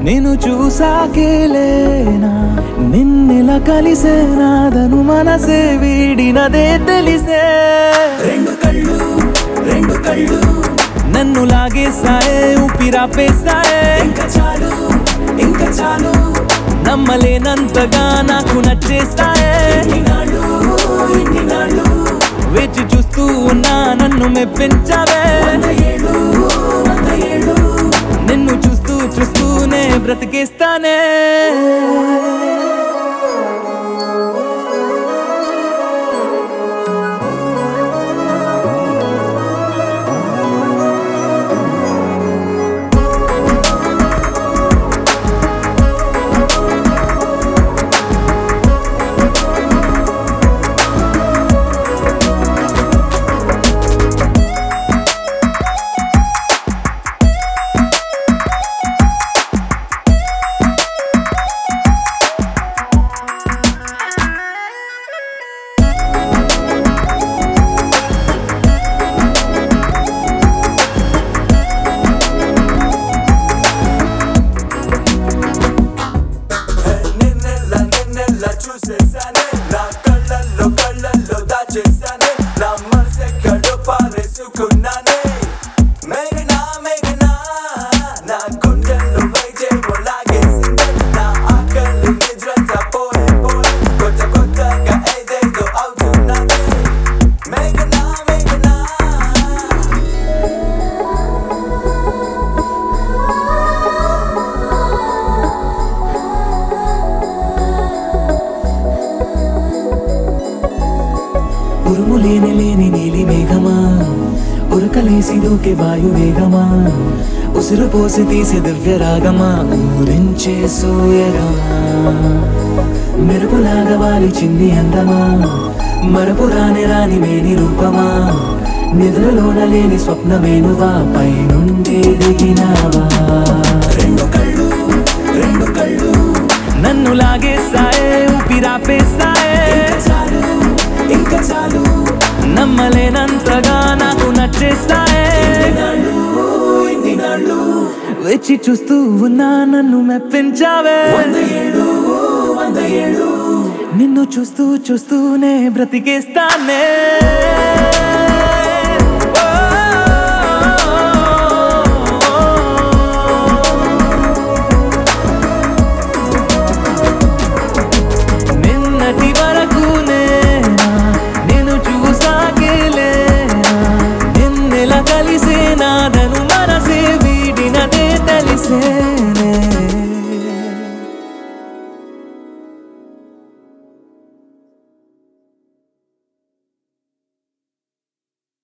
నేను చూసాకేలేనా నిన్నెలా కలిసేనాదను మనసే వీడినదే తెలిసే రెండు కళ్ళు రెండు కళ్ళు నన్ను లాగేస్తాయే ఊపిరాపేస్తాయే ఇంకా చాలు ఇంకా చాలు నమ్మలేనంతగా నాకు నచ్చేస్తాయే ఇన్ని నాళ్ళు ఇన్ని నాళ్ళు వేచి చూస్తూ ఉన్నా నన్ను మెప్పించావే వంద ఏళ్ళు వంద ఏళ్ళు నిన్ను చూస్తూ చూస్తూనే బ్రతికేస్తానే నిన్నెల్లా నిన్నెల్లా చూసేసానే నా కళ్ళల్లో కళ్ళల్లో దాచేసానే నా మనసెక్కడో పారేసుకున్నానే మేఘనా మేఘనా నా గుండెల్లో వైజేమో లాగేసిందే నా ఆకలి నిద్రంతా పోయే పోయే కొత్త కొత్తగా ఏదేదో అవుతున్నదే మేఘనా మేఘనా ఉరుము లేని లేని నీలి మేఘమా ఉరకలేసి దూకే వాయు వేగమా ఉసురు పోసి తీసే దివ్య రాగమా ఊరించే సూయగమా మెరుపులాగా వాలి చిన్ని అందమా మరపు రాని రాని మేని రూపమా నిద్రలోన లేని స్వప్నమేనువా పై నుండి దిగినావా రెండు కళ్ళు రెండు కళ్ళు నన్ను లాగేస్తాయే ఊపిరాపేస్తాయే ఇంకా చాలు ఇంకా చాలు నమ్మలేనంతగా నాకు నచ్చేస్తాయే ఇన్ని నాళ్ళు ఇన్ని నాళ్ళు వేచి చూస్తూ ఉన్నా నన్ను మెప్పించావే వంద ఏళ్ళు వంద ఏళ్ళు నిన్ను చూస్తూ చూస్తూనే బ్రతికేస్తానే